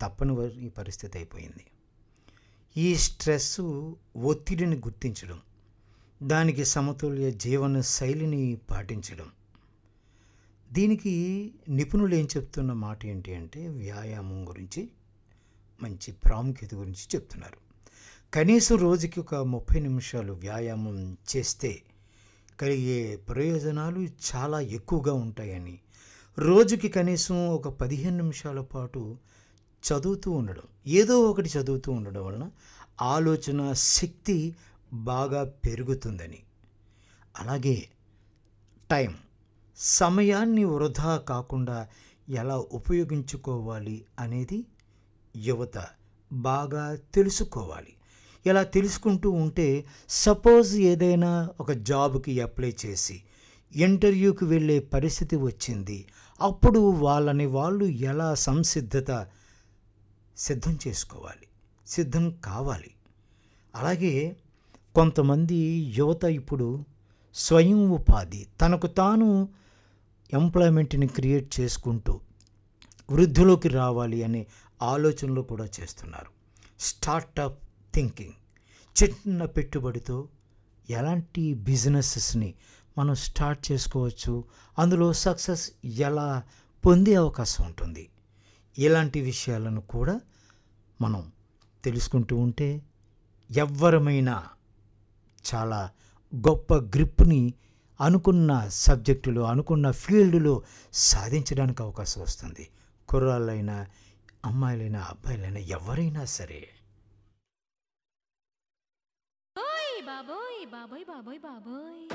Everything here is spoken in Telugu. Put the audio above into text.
తప్పని వ- ఈ పరిస్థితి అయిపోయింది ఈ స్ట్రెస్ ఒత్తిడిని గుర్తించడం దానికి సమతుల్య జీవన శైలిని పాటించడం దీనికి నిపుణులు ఏం చెప్తున్న మాట ఏంటి అంటే వ్యాయామం గురించి మంచి ప్రాముఖ్యత గురించి చెప్తున్నారు కనీసం రోజుకి ఒక ముప్పై నిమిషాలు వ్యాయామం చేస్తే కలిగే ప్రయోజనాలు చాలా ఎక్కువగా ఉంటాయని రోజుకి కనీసం ఒక పదిహేను నిమిషాల పాటు చదువుతూ ఉండడం ఏదో ఒకటి చదువుతూ ఉండడం వలన ఆలోచన శక్తి బాగా పెరుగుతుందని అలాగే టైం సమయాన్ని వృధా కాకుండా ఎలా ఉపయోగించుకోవాలి అనేది యువత బాగా తెలుసుకోవాలి ఇలా తెలుసుకుంటూ ఉంటే సపోజ్ ఏదైనా ఒక జాబ్కి అప్లై చేసి ఇంటర్వ్యూకి వెళ్ళే పరిస్థితి వచ్చింది అప్పుడు వాళ్ళని వాళ్ళు ఎలా సంసిద్ధత సిద్ధం చేసుకోవాలి సిద్ధం కావాలి అలాగే కొంతమంది యువత ఇప్పుడు స్వయం ఉపాధి తనకు తాను ఎంప్లాయ్మెంట్ని క్రియేట్ చేసుకుంటూ వృద్ధిలోకి రావాలి అనే ఆలోచనలు కూడా చేస్తున్నారు స్టార్టప్ థింకింగ్ చిన్న పెట్టుబడితో ఎలాంటి బిజినెసెస్ని మనం స్టార్ట్ చేసుకోవచ్చు అందులో సక్సెస్ ఎలా పొందే అవకాశం ఉంటుంది ఇలాంటి విషయాలను కూడా మనం తెలుసుకుంటూ ఉంటే ఎవ్వరమైనా చాలా గొప్ప గ్రిప్ని అనుకున్న సబ్జెక్టులో అనుకున్న ఫీల్డ్లో సాధించడానికి అవకాశం వస్తుంది కుర్రాళ్ళైనా అమ్మాయిలైనా అబ్బాయిలైనా ఎవరైనా సరే ఓయ్ బాబోయ్ బాబోయ్ బాబోయ్ బాబోయ్